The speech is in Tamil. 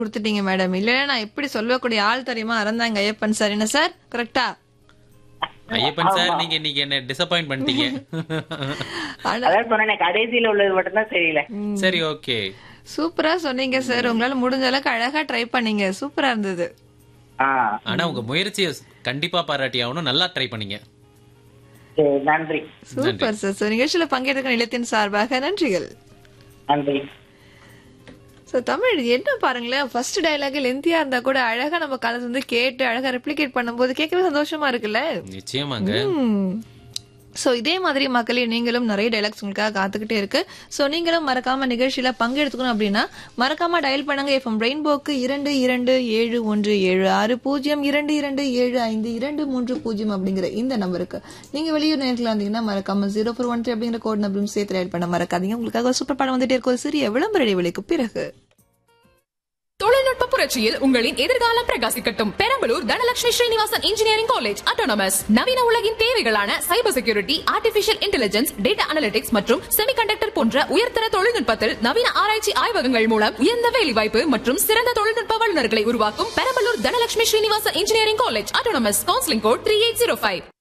கொடுத்துட்டீங்க மேடம் இல்லைன்னா நான் எப்படி சொல்லக்கூடிய ஆள் தெரியுமா அறந்தாங்க ஐயப்பன் சார் என்ன சார் கரெக்டா ஐயப்பன் சார் நீங்க இன்னைக்கு என்ன டிசப்பாயிண்ட் பண்ணிட்டீங்க ஆனா அதான் சொன்னேன் கடைசியில உள்ளது மட்டும்தான் தெரியல சரி ஓகே சூப்பரா சொன்னீங்க சார் உங்களால முடிஞ்ச அளவுக்கு அழகா ட்ரை பண்ணீங்க சூப்பரா இருந்தது ஆ ஆனா உங்க முயற்சியை கண்டிப்பா பாராட்டி ஆகணும் நல்லா ட்ரை பண்ணீங்க சரி நன்றி சூப்பர் சார் ஸோ நிகழ்ச்சியில பங்கேற்க நிலையத்தின் சார்பாக நன்றிகள் நன்றி ஸோ தமிழ் என்ன பாருங்களேன் ஃபர்ஸ்ட் டயலாக் லென்த்தியா இருந்தா கூட அழகா நம்ம காலத்துல வந்து கேட்டு அழகா ரெப்ளிகேட் பண்ணும்போது கேட்கவே சந்தோஷமா இருக்குல்ல நிச்சயமாங்க ஸோ இதே மாதிரி மக்களே நீங்களும் நிறைய டைலாக்ஸ் உங்களுக்காக காத்துக்கிட்டே இருக்கு ஸோ நீங்களும் மறக்காம நிகழ்ச்சியில பங்கெடுத்துக்கணும் அப்படின்னா மறக்காம டயல் பண்ணுங்க எஃப்எம் ரெயின்போக்கு இரண்டு இரண்டு ஏழு ஒன்று ஏழு ஆறு பூஜ்ஜியம் இரண்டு இரண்டு ஏழு ஐந்து இரண்டு மூன்று பூஜ்ஜியம் அப்படிங்கிற இந்த நம்பருக்கு நீங்க வெளியூர் நேரத்தில் வந்தீங்கன்னா மறக்காம ஜீரோ ஃபோர் ஒன் த்ரீ அப்படிங்கிற கோட் நம்பரும் சேர்த்து டயல் பண்ண மறக்காதீங்க உங்களுக்காக ஒரு சூப்பர் படம் வந்துட்டே இருக்கும் ஒரு சிறிய விளம்பர இடைவெளிக்கு பிறகு தொழில்நுட்ப புரட்சியில் உங்களின் எதிர்காலம் பிரகாசிக்கட்டும் Perambalur Dhanalakshmi Srinivasan engineering college autonomous நவீன உலகின் தேவைகளான cyber security artificial intelligence data analytics மற்றும் செமிகண்டக்டர் போன்ற உயர்தர தொழில்நுட்பத்தில் நவீன ஆராய்ச்சி ஆய்வகங்கள் மூலம் உயர்ந்த வேலைவாய்ப்பு மற்றும் சிறந்த தொழில்நுட்ப வல்லுநர்களை உருவாக்கும் Perambalur Dhanalakshmi Srinivasan engineering college autonomous counselling code three eight zero five